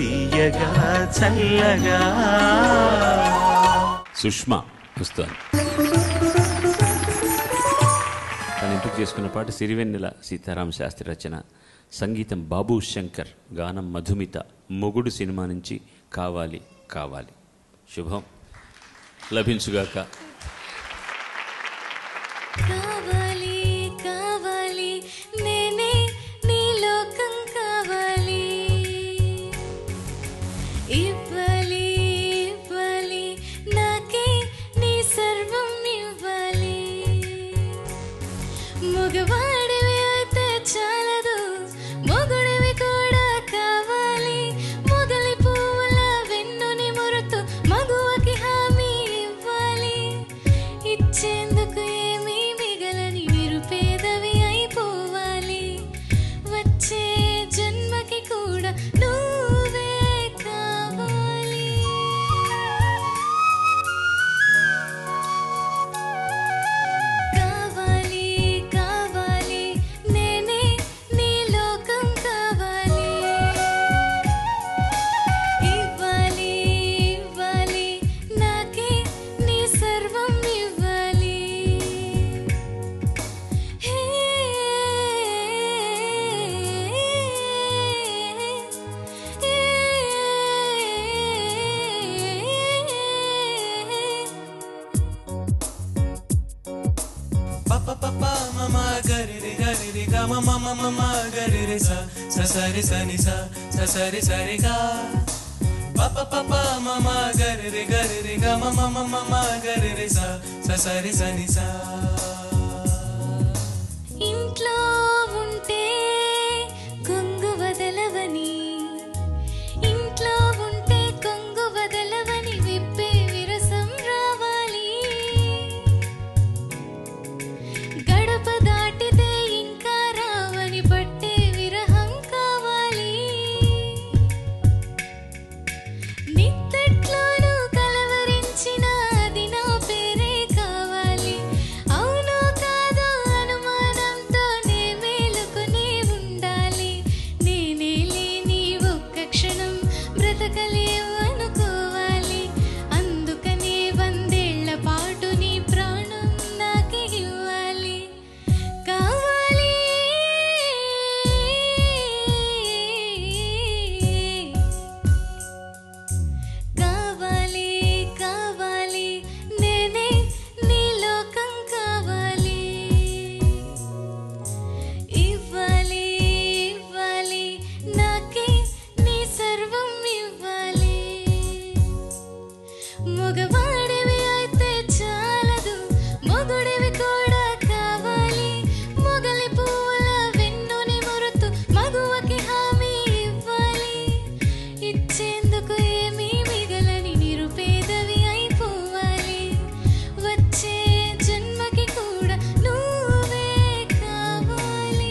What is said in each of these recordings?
తీయగా చల్లగా సుష్మా వస్తుంది తను ఎంపిక చేసుకున్న పాట సిరివెన్నెల సీతారామ శాస్త్రి రచన సంగీతం బాబు శంకర్ గానం మధుమిత మొగుడు సినిమా నుంచి కావాలి కావాలి శుభం లభించుగాక కావాలి కావాలి నేనే నీ లోకం కావాలి ఇవ్వాలి ఇవ్వాలి నాకే నీ సర్వం ఇవ్వాలి మగవాడివి అయితే చాలదు మొగుడివి కూడా కావాలి మొగలి పువ్వుల వెన్నుని మురుతు మగువకి హామీ ఇవ్వాలి ఇచ్చేందుకు ఏమీ మిగలని నిరుపేదవి అయిపోవాలి వచ్చే జన్మకి కూడా నువ్వే కావాలి కావాలి కావాలి నేనే నీ లోకం కావాలి ఇవ్వాలి ఇవ్వాలి నాకే నీ సర్వం ఇవ్వాలి హే పప పప మమ గరి రి గరి రి గ మమ మమ మమ గరి రి స స సరి సని స స సరి సరి గ పప పప మమ గరి రి గరి రి గ మమ మమ మమ గరి రి స స సరి సని స ఇంట్లో ఉంటే కొంగు వదలవని ఇంట్లో ఉంటే కొంగు వదలవని విప్పే విరసం రావాలి గడప దాటితే ఇంకా రావని పట్టే విరహం కావాలి నిత్తట్లోనూ కలవరించిన అది నా పేరే కావాలి అవునో కాదో అనుమానంతోనే మేలుకునే ఉండాలి నేనే లేని ఒక్క క్షణం బ్రతకలేవు అనుకోవాలి అందుకనే వందేళ్ల పాటు నీ ప్రాణం నాకే ఇవ్వాలి కావాలి కావాలి కావాలి నేనే నీ లోకం కావాలి ఇవ్వాలి ఇవ్వాలి నాకే నీ సర్వం ఇవ్వాలి మగవాడివి అయితే చాలదు మొగుడివి కూడా కావాలి మొగలి పువ్వుల వెన్నుని మురుతు మగువకి హామీ ఇవ్వాలి ఇచ్చేందుకు ఏమీ మిగలని నిరుపేదవి అయిపోవాలి వచ్చే జన్మకి కూడా నువ్వే కావాలి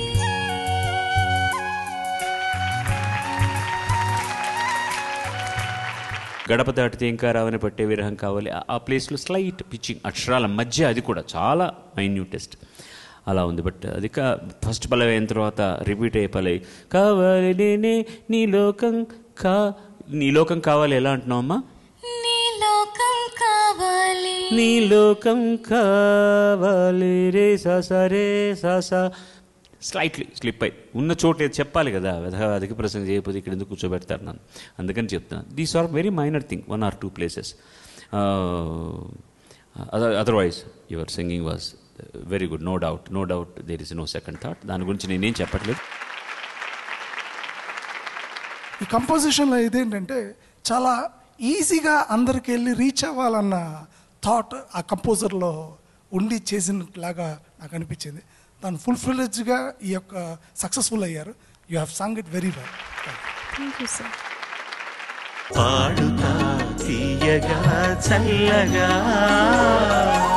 గడప దాటితే ఇంకా రావని పట్టే విరహం కావాలి ఆ- ఆ ప్లేస్లో స్లైట్ పిచ్చింగ్ అక్షరాల మధ్య అది కూడా చాలా మైన్యూటెస్ట్ అలా ఉంది బట్ అది కా ఫస్ట్ పల్లవి అయిన తర్వాత రిపీట్ అయ్యే పల్లవి కావాలి నేనే నీ లోకం కా నీ లోకం కావాలి ఎలా అంటున్నావు అమ్మా నీ లోకం కావాలి నీ లోకం కావాలి రే సాసా రే సాసా స్లైట్లీ స్లిప్ అయి ఉన్న చోటు ఏదో చెప్పాలి కదా వెధ- అధిక ప్రసంగం చేయకపోతే ఇక్కడ ఎందుకు కూర్చోబెడతారు నన్ను అందుకని చెప్తున్నాను these are very minor thing one or two places otherwise your singing was very good no doubt no doubt there is no second thought దాని గురించి నేనేం చెప్పట్లేదు ఈ కంపోజిషన్లో ఇదేంటంటే చాలా ఈజీగా అందరికి వెళ్ళి రీచ్ అవ్వాలన్న థాట్ ఆ కంపోజర్లో ఉండి చేసినట్లాగా నాకు అనిపించింది తను ఫుల్ ఫ్లెడ్జ్గా ఈ యొక్క సక్సెస్ఫుల్ అయ్యారు you have sung it very well thank you sir Padutha Theeyaga చల్లగా